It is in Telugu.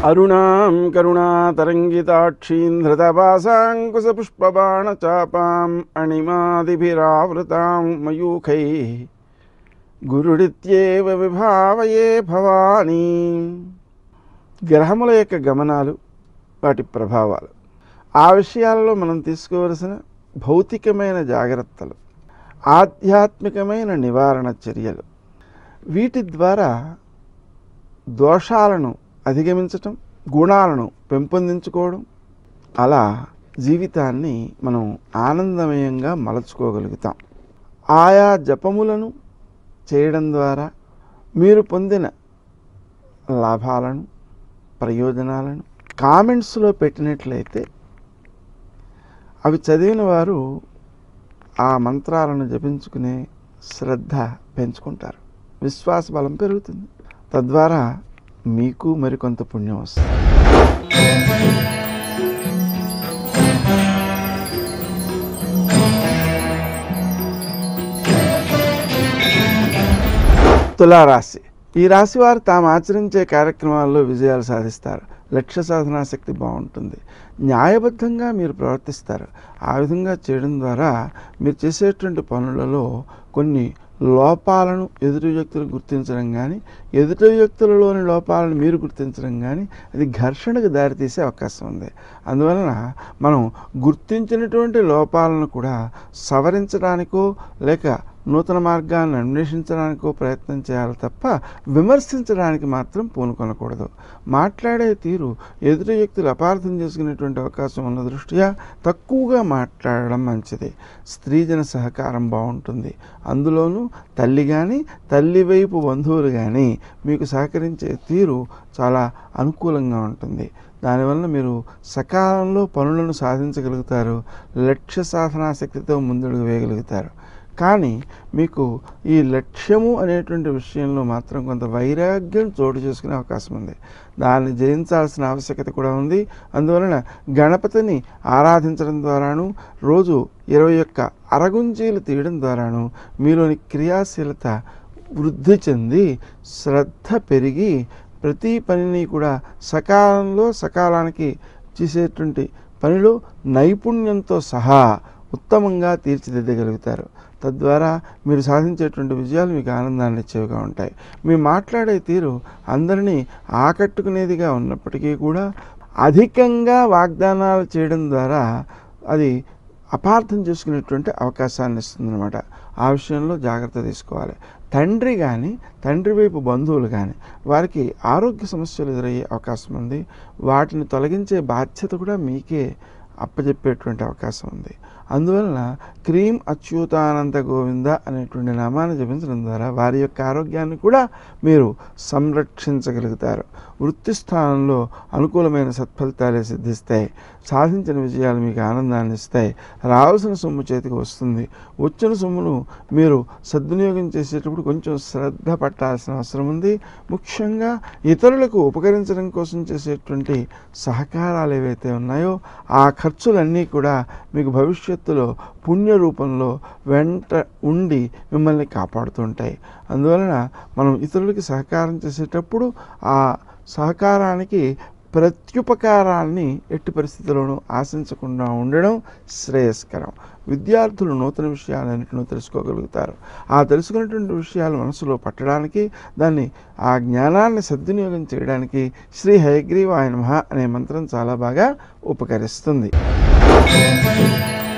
అరుణాం కరుణాతరంగితాక్షీం ధృతపాశాంకుశపుష్పబాణచాపాం అణిమాదిభిరావృతాం మయూఖై గురుడిత్యేవ విభావయే భవానీ గ్రహముల యొక్క గమనాలు వాటి ప్రభావాలు ఆ విషయాలలో మనం తీసుకోవలసిన భౌతికమైన జాగ్రత్తలు ఆధ్యాత్మికమైన నివారణ చర్యలు వీటి ద్వారా దోషాలను అధిగమించటం గుణాలను పెంపొందించుకోవడం అలా జీవితాన్ని మనం ఆనందమయంగా మలచుకోగలుగుతాం ఆయా జపములను చేయడం ద్వారా మీరు పొందిన లాభాలను ప్రయోజనాలను కామెంట్స్లో పెట్టినట్లయితే అవి చదివిన వారు ఆ మంత్రాలను జపించుకునే శ్రద్ధ పెంచుకుంటారు విశ్వాస బలం పెరుగుతుంది తద్వారా మీకు మరికొంత పుణ్యం వస్తుంది తులారాశి ఈ రాశి వారు తాము ఆచరించే కార్యక్రమాల్లో విజయాలు సాధిస్తారు లక్ష్య సాధనా శక్తి బాగుంటుంది న్యాయబద్ధంగా మీరు ప్రవర్తిస్తారు ఆ విధంగా చేయడం ద్వారా మీరు చేసేటువంటి పనులలో కొన్ని లోపాలను ఎదుటి వ్యక్తులు గుర్తించడం కానీ ఎదుటి వ్యక్తులలోని లోపాలను మీరు గుర్తించడం కానీ అది ఘర్షణకు దారితీసే అవకాశం ఉంది అందువలన మనం గుర్తించినటువంటి లోపాలను కూడా సవరించడానికో లేక నూతన మార్గాన్ని అన్వేషించడానికో ప్రయత్నం చేయాలి తప్ప విమర్శించడానికి మాత్రం పూనుకొనకూడదు మాట్లాడే తీరు ఎదుటి వ్యక్తులు అపార్థం చేసుకునేటువంటి అవకాశం ఉన్న దృష్ట్యా తక్కువగా మాట్లాడడం మంచిది స్త్రీజన సహకారం బాగుంటుంది అందులోనూ తల్లి కానీ తల్లి వైపు బంధువులు కానీ మీకు సహకరించే తీరు చాలా అనుకూలంగా ఉంటుంది దానివల్ల మీరు సకాలంలో పనులను సాధించగలుగుతారు లక్ష్య సాధనా శక్తితో ముందడుగు వేయగలుగుతారు కానీ మీకు ఈ లక్ష్యము అనేటువంటి విషయంలో మాత్రం కొంత వైరాగ్యం చోటు చేసుకునే అవకాశం ఉంది దాన్ని జయించాల్సిన ఆవశ్యకత కూడా ఉంది అందువలన గణపతిని ఆరాధించడం ద్వారాను రోజు ఇరవై ఒక్క అరగుంజీలు తీయడం ద్వారాను మీలోని క్రియాశీలత వృద్ధి చెంది శ్రద్ధ పెరిగి ప్రతి పనిని కూడా సకాలంలో సకాలానికి చేసేటువంటి పనిలో నైపుణ్యంతో సహా ఉత్తమంగా తీర్చిదిద్దగలుగుతారు తద్వారా మీరు సాధించేటువంటి విజయాలు మీకు ఆనందాన్ని ఇచ్చేవిగా ఉంటాయి మీ మాట్లాడే తీరు అందరినీ ఆకట్టుకునేదిగా ఉన్నప్పటికీ కూడా అధికంగా వాగ్దానాలు చేయడం ద్వారా అది అపార్థం చేసుకునేటువంటి అవకాశాన్ని ఇస్తుందన్నమాట ఆ విషయంలో జాగ్రత్త తీసుకోవాలి తండ్రి కానీ తండ్రి వైపు బంధువులు కానీ వారికి ఆరోగ్య సమస్యలు ఎదురయ్యే అవకాశం ఉంది వాటిని తొలగించే బాధ్యత కూడా మీకే అప్పచెప్పేటువంటి అవకాశం ఉంది అందువలన క్రీం అచ్యుతానంద గోవింద అనేటువంటి నామాన్ని జపించడం ద్వారా వారి యొక్క ఆరోగ్యాన్ని కూడా మీరు సంరక్షించగలుగుతారు వృత్తి స్థానంలో అనుకూలమైన సత్ఫలితాలే సిద్ధిస్తాయి సాధించిన విజయాలు మీకు ఆనందాన్ని ఇస్తాయి రావాల్సిన సొమ్ము చేతికి వస్తుంది వచ్చిన సొమ్మును మీరు సద్వినియోగం చేసేటప్పుడు కొంచెం శ్రద్ధ పట్టాల్సిన అవసరం ఉంది ముఖ్యంగా ఇతరులకు ఉపకరించడం కోసం చేసేటువంటి సహకారాలు ఏవైతే ఉన్నాయో ఆ ఖర్చులన్నీ కూడా మీకు భవిష్యత్తులో పుణ్య రూపంలో వెంట ఉండి మిమ్మల్ని కాపాడుతుంటాయి అందువలన మనం ఇతరులకి సహకారం చేసేటప్పుడు ఆ సహకారానికి ప్రత్యుపకారాన్ని ఎట్టి పరిస్థితుల్లోనూ ఆశించకుండా ఉండడం శ్రేయస్కరం విద్యార్థులు నూతన విషయాలన్నింటినూ తెలుసుకోగలుగుతారు ఆ తెలుసుకున్నటువంటి విషయాలు మనసులో పట్టడానికి దాన్ని ఆ జ్ఞానాన్ని సద్వినియోగం చేయడానికి శ్రీ హయగ్రీవాయ నమః అనే మంత్రం చాలా బాగా ఉపకరిస్తుంది